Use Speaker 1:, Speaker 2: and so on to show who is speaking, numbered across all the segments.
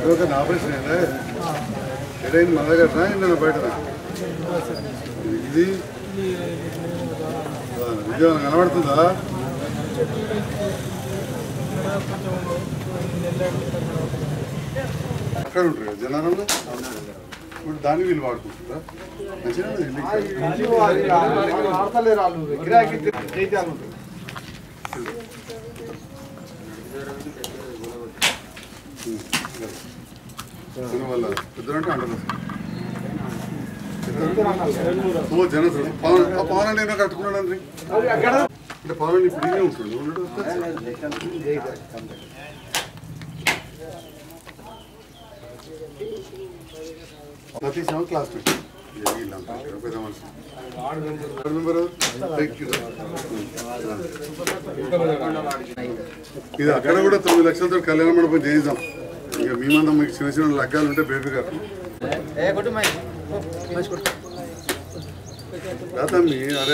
Speaker 1: ఒక ఆపరేషన్ అయిందా ఎడైంది మన దగ్గర ఇందా బయట ఇది ఆ, విజయవాడ కనబడుతుందా అక్కడ ఉంటారు కదా జనాలలో ఇప్పుడు దాన్ని వీళ్ళు వాడుకుంటారా మంచిగా దీనివల్ల పెద్దలంటే అంటారు ఓ జన పవన్ ఆ పవన్ అంటే ఏమో కట్టుకున్నాడు అండి అంటే పవన్ ఇప్పుడు ఇదే ఉంటుంది ఉన్నాడు ప్రతి సెవెన్ క్లాస్ వీళ్ళంతా పెద్ద మనిషి వార్డు మెంబర్ ఇది అక్కడ కూడా తొమ్మిది లక్షలతో కళ్యాణ మండపం చేయిద్దాం ఇక మేమంతా మీకు చిన్న చిన్న లగ్గాలు ఉంటే బేబీ గారు రాతమ్మి అరే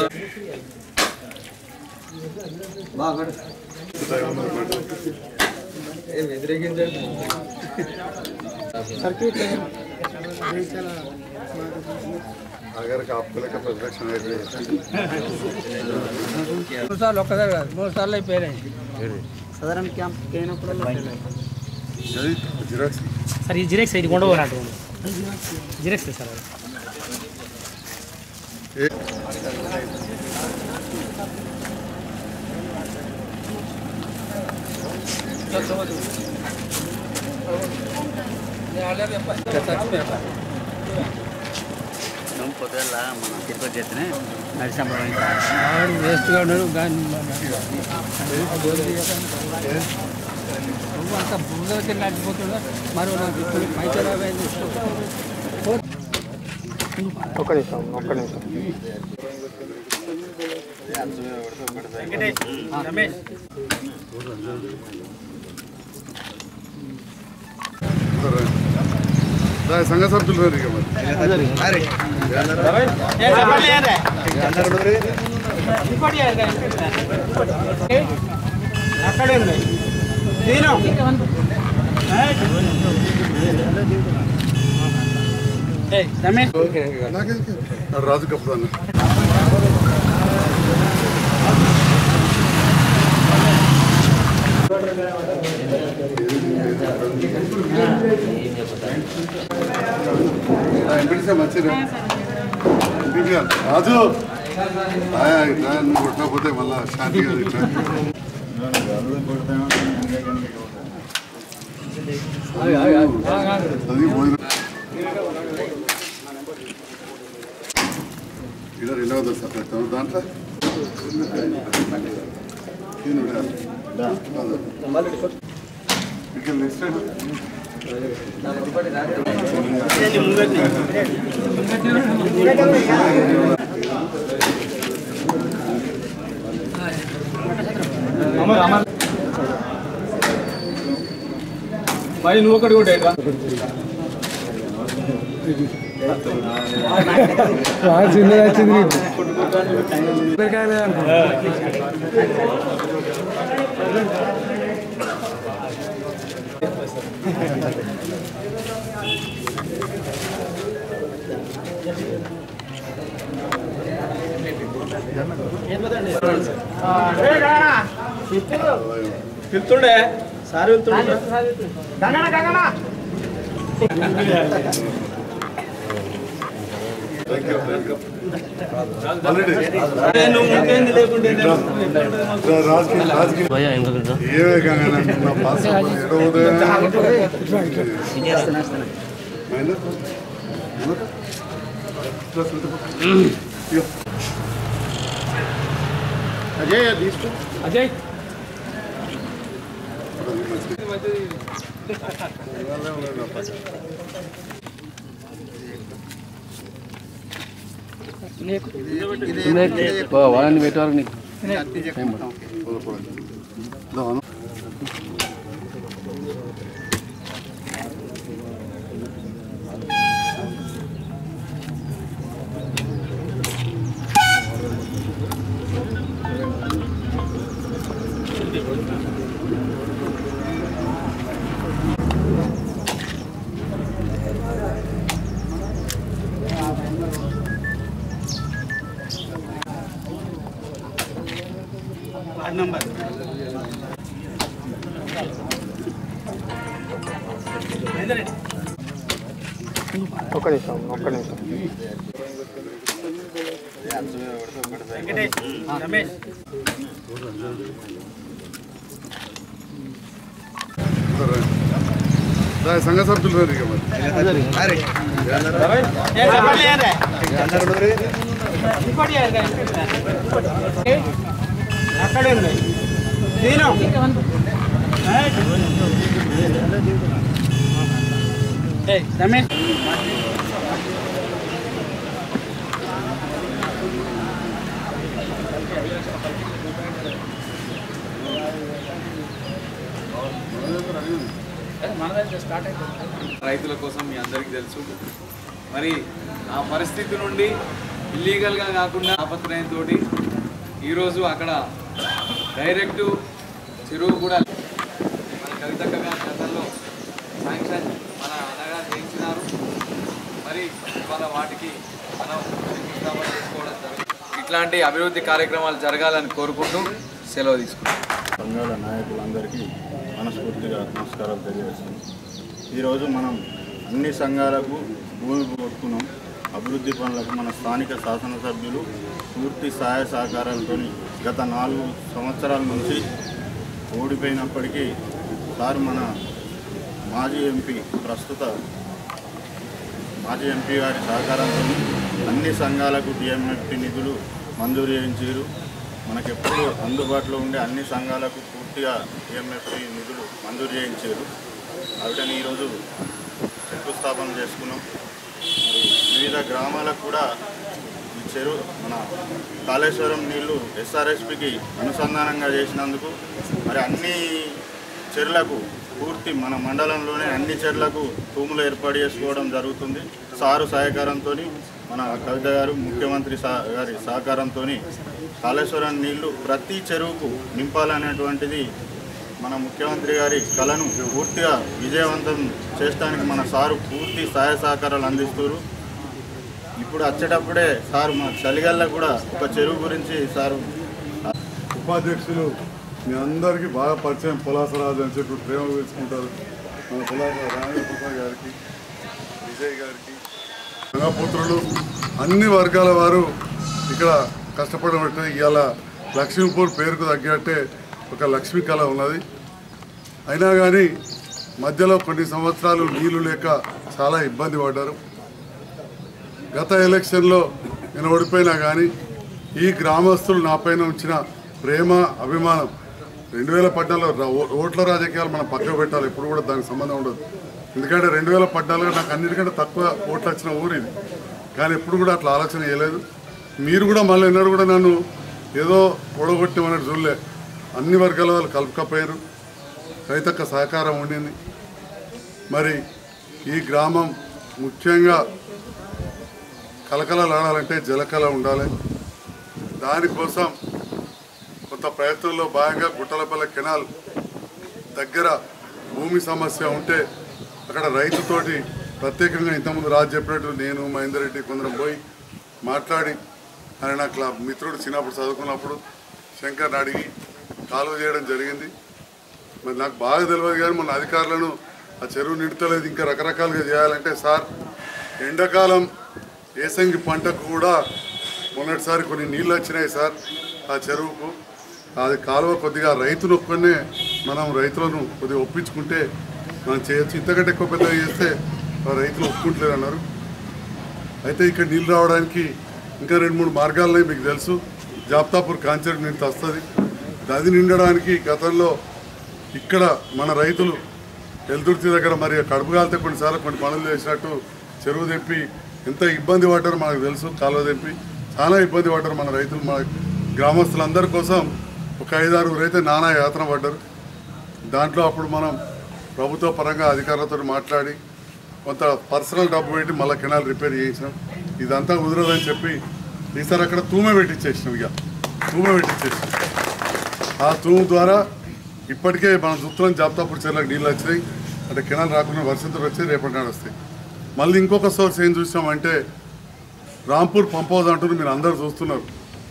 Speaker 1: అగరికి ఆపుకోలేక ప్రదక్షిణ అయిపోయింది
Speaker 2: మూడు సార్లు ఒక్కసారి కాదు మూడు సార్లు అయిపోయినాయి
Speaker 3: సాధారణ క్యాంప్ అయినప్పుడు
Speaker 1: అది జిరాక్స్
Speaker 4: సార్ ఈ జిరెక్స్ ఇది కొండపోరాట జిరెక్స్ సార్ అది
Speaker 1: ఏ-
Speaker 3: పొద్దుల మనం తిరుపతి చేస్తేనే నడిచినప్పుడు
Speaker 2: వాడు వేస్ట్గా ఉన్నాడు కానీ నువ్వు అంత బుద్ధకి నడిచిపోతున్నా మరో నాకు ఇప్పుడు పైసలు అయింది
Speaker 5: ఒక్క నిమిషం ఒక్క నిమిషం
Speaker 1: దా, సంఘ సభ్యులు రండి ఇక మరి
Speaker 5: అక్కడే ఉన్నాయి
Speaker 1: నాకేందుకు? ఆ రాజు కప్పుదాన్ని ఎంపీటీసీ మంచిగా ఎంపీటీ గారు, రాజు ఆయా, ఇట్లా నువ్వు కొట్టకపోతే మళ్ళా శాంతి గారు ఇట్లా అది భోజనం ఇక్కడ రెండవ దశ పెట్టాము దాంట్లో ఈయన ఉండాలి. అదే. ఇక్కడ నెక్స్ట్ టైం
Speaker 5: మరి నువ్వు ఒకటి కూడా
Speaker 2: చిన్నది వచ్చింది
Speaker 5: వెళ్తుండే సార్ వెళ్తుండే
Speaker 1: thank you thank you already
Speaker 5: నువ్వు ముందేంది లేకుంటే
Speaker 1: రాజకీయ రాజకీయ ఏమే కాగా నా పాస్ అజయ్ తీసుకో
Speaker 4: అజయ్
Speaker 2: వాళ్ళని పెట్టారు నీకు
Speaker 5: వార్డ్ నంబర్
Speaker 4: ఒక్క నిమిషం ఒక్క నిమిషం
Speaker 5: వెంకటేష్ రమేష్
Speaker 1: దా, సంఘ సభ్యులు రండి ఇక మరి
Speaker 5: ఏ, చెప్పండి, ఏంటి? ఇంకోటి ఏంటి? అక్కడే ఉంది నేను ఏయ్, రమేష్
Speaker 6: రైతుల కోసం మీ అందరికీ తెలుసు మరి ఆ పరిస్థితి నుండి ఇల్లీగల్గా కాకుండా ఆపత్రయంతో ఈరోజు అక్కడ డైరెక్ట్ చెరువు కూడా మన కవితక్క గారి గతంలో శాంక్షన్ మన అన్నగారు చేయించినారు మరి ఇవాళ వాటికి మనం శంకుస్థాపన చేసుకోవడం జరుగుతుంది ఇట్లాంటి అభివృద్ధి కార్యక్రమాలు జరగాలని కోరుకుంటూ సెలవు తీసుకుంటాం
Speaker 7: సంఘాల నాయకులందరికీ మనస్ఫూర్తిగా నమస్కారాలు తెలియజేస్తాను ఈరోజు మనం అన్ని సంఘాలకు భూమి కొట్టుకున్నాం అభివృద్ధి పనులకు మన స్థానిక శాసనసభ్యులు పూర్తి సహాయ సహకారాలతో గత నాలుగు సంవత్సరాల నుంచి ఓడిపోయినప్పటికీ సార్ మన మాజీ ఎంపీ ప్రస్తుత మాజీ ఎంపీ గారి సహకారంతో అన్ని సంఘాలకు డిఎంఎఫ్టి నిధులు మంజూరు చేయించారు మనకెప్పుడు అందుబాటులో ఉండే అన్ని సంఘాలకు పూర్తిగా డిఎంఎఫ్టి నిధులు మంజూరు చేయించారు వాటిని ఈరోజు శంకుస్థాపన చేసుకున్నాం మరి వివిధ గ్రామాలకు కూడా ఈ చెరువు మన కాళేశ్వరం నీళ్లు ఎస్ఆర్ఎస్పికి అనుసంధానంగా చేసినందుకు మరి అన్ని చెరువులకు పూర్తి మన మండలంలోనే అన్ని చెరువులకు తూములు ఏర్పాటు చేసుకోవడం జరుగుతుంది సారు సహకారంతో మన కవిత గారు ముఖ్యమంత్రి సహ గారి సహకారంతో కాళేశ్వరం నీళ్లు ప్రతి చెరువుకు నింపాలనేటువంటిది మన ముఖ్యమంత్రి గారి కళను పూర్తిగా విజయవంతం చేయడానికి మన సారు పూర్తి సహాయ సహకారాలు అందిస్తారు ఇప్పుడు వచ్చేటప్పుడే సార్ మా చలిగల్ల కూడా ఒక చెరువు గురించి సారు
Speaker 1: ఉపాధ్యక్షులు మీ అందరికీ బాగా పరిచయం పులాసరాజు అని చెప్పి ప్రేమ వేసుకుంటారు మన పులాస రాజేంద్ర ప్రసాద్ గారికి విజయ్ గారికి రంగపుత్రులు అన్ని వర్గాల వారు ఇక్కడ కష్టపడబట్టి ఇవాళ లక్ష్మీపూర్ పేరుకు తగ్గట్టే ఒక లక్ష్మీ కళ ఉన్నది అయినా కానీ మధ్యలో కొన్ని సంవత్సరాలు నీళ్లు లేక చాలా ఇబ్బంది పడ్డారు గత ఎలక్షన్లో నేను ఓడిపోయినా కానీ ఈ గ్రామస్తులు నా పైన ఉంచిన ప్రేమ అభిమానం రెండు వేల పద్నాలుగులో రా- ఓ- ఓట్ల రాజకీయాలు మనం పక్కకు పెట్టాలి ఎప్పుడు కూడా దానికి సంబంధం ఉండదు ఎందుకంటే రెండు వేల పద్నాలుగులో నాకు అన్నిటికంటే తక్కువ ఓట్లు వచ్చిన ఊరు ఇది కానీ ఎప్పుడు కూడా అట్లా ఆలోచన చేయలేదు మీరు కూడా మళ్ళీ ఎన్నడూ కూడా నన్ను ఏదో ఓడగొట్టామన్నట్టు చూడలే అన్ని వర్గాల వాళ్ళు కలుపుకపోయారు రైతక్క సహకారం ఉండింది మరి ఈ గ్రామం ముఖ్యంగా కలకలలాడాలంటే జలకళ ఉండాలి దానికోసం కొంత ప్రయత్నంలో భాగంగా గుట్టలపల్లి కెనాల్ దగ్గర భూమి సమస్య ఉంటే అక్కడ రైతుతోటి ప్రత్యేకంగా ఇంతకుముందు రాజు చెప్పినట్టు నేను మహేందర్ రెడ్డి కొందరం పోయి మాట్లాడి ఆయన నాకు లా- మిత్రుడు చిన్నప్పుడు చదువుకున్నప్పుడు శంకర్ని అడిగి కాలువ చేయడం జరిగింది మరి నాకు బాగా తెలియదు కానీ మన అధికారులను ఆ చెరువు నిండుతలేదు ఇంకా రకరకాలుగా చేయాలంటే సార్ ఎండాకాలం ఏసంగి పంటకు కూడా మొన్నటిసారి కొన్ని నీళ్ళు వచ్చినాయి సార్ ఆ చెరువుకు అది కాలువ కొద్దిగా రైతులు ఒక్కనే మనం రైతులను కొద్దిగా ఒప్పించుకుంటే మనం చేయొచ్చు ఇంతకంటే ఎక్కువ పెద్దగా చేస్తే ఆ రైతులు ఒప్పుకుంటలేరు అన్నారు అయితే ఇక్కడ నీళ్ళు రావడానికి ఇంకా రెండు మూడు మార్గాలు ఉన్నాయి మీకు తెలుసు జాప్తాపూర్ కాంచెరు నిండి వస్తుంది అది నిండడానికి గతంలో ఇక్కడ మన రైతులు ఎల్దుర్తి దగ్గర మరి కడుపు కాలితే కొన్నిసార్లు కొన్ని పనులు చేసినట్టు చెరువు తెప్పి ఎంత ఇబ్బంది పడ్డారో మనకు తెలుసు కాలువ తెప్పి చాలా ఇబ్బంది పడ్డారు మన రైతులు మన గ్రామస్తులందరి కోసం ఒక ఐదారుగురు అయితే నానా యాతన పడ్డారు దాంట్లో అప్పుడు మనం ప్రభుత్వ పరంగా అధికారులతో మాట్లాడి కొంత పర్సనల్ డబ్బు పెట్టి మళ్ళీ కెనాల్ రిపేర్ చేయించినాం ఇదంతా కుదరదని చెప్పి ఈసారి అక్కడ తూమె పెట్టించేసినాం ఇక తూమె పెట్టించేసినాం ఆ తూము ద్వారా ఇప్పటికే మన దుత్తులను జాబ్తాపూర్ చెర్లకు నీళ్ళు వచ్చినాయి అంటే కెనాల్ రాకుండా వర్షంతో వచ్చి రేపటి నాడు వస్తాయి మళ్ళీ ఇంకొక సోర్స్ ఏం చూసామంటే రాంపూర్ పంప్ హౌస్ అంటున్నారు మీరు అందరు చూస్తున్నారు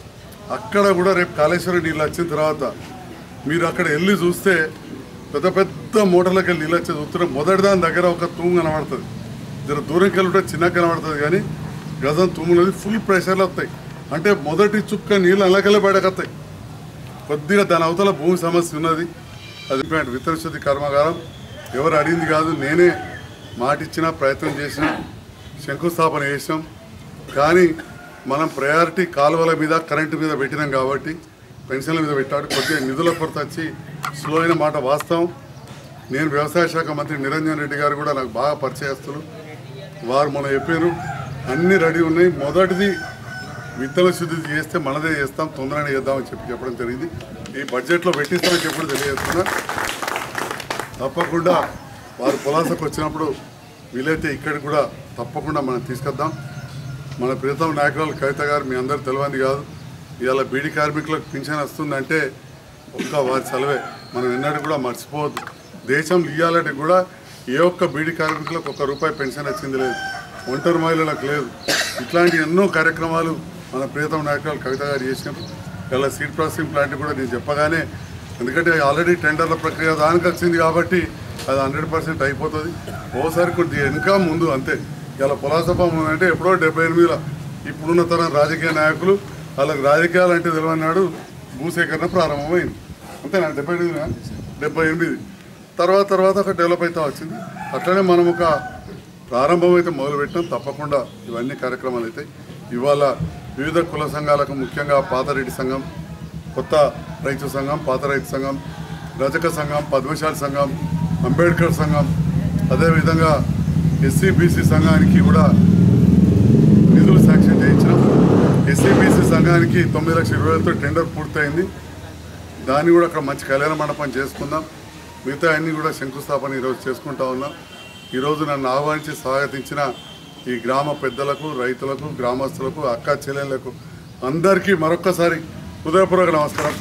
Speaker 1: అక్కడ కూడా రేపు కాళేశ్వరం నీళ్ళు వచ్చిన తర్వాత మీరు అక్కడ వెళ్ళి చూస్తే పెద్ద పెద్ద మోటార్లకు వెళ్ళి నీళ్ళు వచ్చేది ఉత్తరం మొదటి దాని దగ్గర ఒక తూము కనబడుతుంది జర దూరంకి వెళ్ళి చిన్నగా కనబడుతుంది కానీ గజం తూములది ఫుల్ ప్రెషర్లో వస్తాయి అంటే మొదటి చుక్క నీళ్ళు అలాగలే బయటకొస్తాయి కొద్దిగా దాని అవతల భూమి సమస్య ఉన్నది అది పాయింట్ విత్తన శుద్ధి కర్మాగారం ఎవరు అడిగింది కాదు నేనే మాట ఇచ్చిన ప్రయత్నం చేసిన శంకుస్థాపన చేసినాం కానీ మనం ప్రయారిటీ కాలువల మీద కరెంటు మీద పెట్టినాం కాబట్టి పెన్షన్ల మీద పెట్టాడు కొద్దిగా నిధుల కొరత వచ్చి స్లో అయిన మాట వాస్తవం నేను వ్యవసాయ శాఖ మంత్రి నిరంజన్ రెడ్డి గారు కూడా నాకు బాగా పరిచయస్తులు వారు మొన్న చెప్పారు అన్నీ రెడీ ఉన్నాయి మొదటిది విత్తన శుద్ధి చేస్తే మనదే చేస్తాం తొందరగానే చేద్దామని చెప్పి చెప్పడం జరిగింది ఈ బడ్జెట్లో పెట్టిస్తామని చెప్పడం తెలియజేస్తున్నా తప్పకుండా వారు పొలాసకు వచ్చినప్పుడు వీలైతే ఇక్కడికి కూడా తప్పకుండా మనం తీసుకొద్దాం మన ప్రీతం నాయకురాలు కవిత గారు మీ అందరు తెలియంది కాదు ఇవాళ బీడీ కార్మికులకు పింఛన్ వస్తుందంటే ఒక్క వారి సెలవే మనం ఎన్నడూ కూడా మర్చిపోవద్దు దేశంలో ఇవ్వాలంటే కూడా ఏ ఒక్క బీడీ కార్మికులకు ఒక్క రూపాయి పెన్షన్ వచ్చింది లేదు ఒంటరి మహిళలకు లేదు ఇట్లాంటి ఎన్నో కార్యక్రమాలు మన ప్రీతం నాయకురాలు కవిత గారు చేసినారు ఇలా సీడ్ ప్రాసెసింగ్ ప్లాంట్ కూడా నేను చెప్పగానే ఎందుకంటే ఆల్రెడీ టెండర్ల ప్రక్రియ దానికి వచ్చింది కాబట్టి అది హండ్రెడ్ పర్సెంట్ అయిపోతుంది ఓసారి కొద్దిగా వెనుక ముందు అంతే ఇలా పులాసపం అంటే ఎప్పుడో డెబ్బై ఎనిమిదిలో ఇప్పుడున్న తరం రాజకీయ నాయకులు వాళ్ళకి రాజకీయాలు అంటే తెలియనాడు భూసేకరణ ప్రారంభమైంది అంతేనా డెబ్బై ఎనిమిదినా డెబ్బై ఎనిమిది తర్వాత తర్వాత ఒక డెవలప్ అవుతా వచ్చింది అట్లనే మనం ఒక ప్రారంభం అయితే మొదలుపెట్టినాం తప్పకుండా ఇవన్నీ కార్యక్రమాలు అయితే ఇవాళ వివిధ కుల సంఘాలకు ముఖ్యంగా పాతరెడ్డి సంఘం కొత్త రైతు సంఘం పాత రైతు సంఘం రజక సంఘం పద్మశాలి సంఘం అంబేద్కర్ సంఘం అదేవిధంగా ఎస్సీ బీసీ సంఘానికి కూడా నిధులు శాంక్షన్ చేయించినాం ఎస్సీ బీసీ సంఘానికి తొమ్మిది లక్షల ఇరవై వేలతో టెండర్ పూర్తయింది దాన్ని కూడా అక్కడ మంచి కళ్యాణ మండపం చేసుకుందాం మిగతా అన్ని కూడా శంకుస్థాపన ఈరోజు చేసుకుంటా ఉన్నాం ఈరోజు నన్ను ఆహ్వానించి స్వాగతించిన ఈ గ్రామ పెద్దలకు రైతులకు గ్రామస్తులకు అక్క చెల్లెళ్లకు అందరికీ మరొక్కసారి హృదయపూర్వక నమస్కారం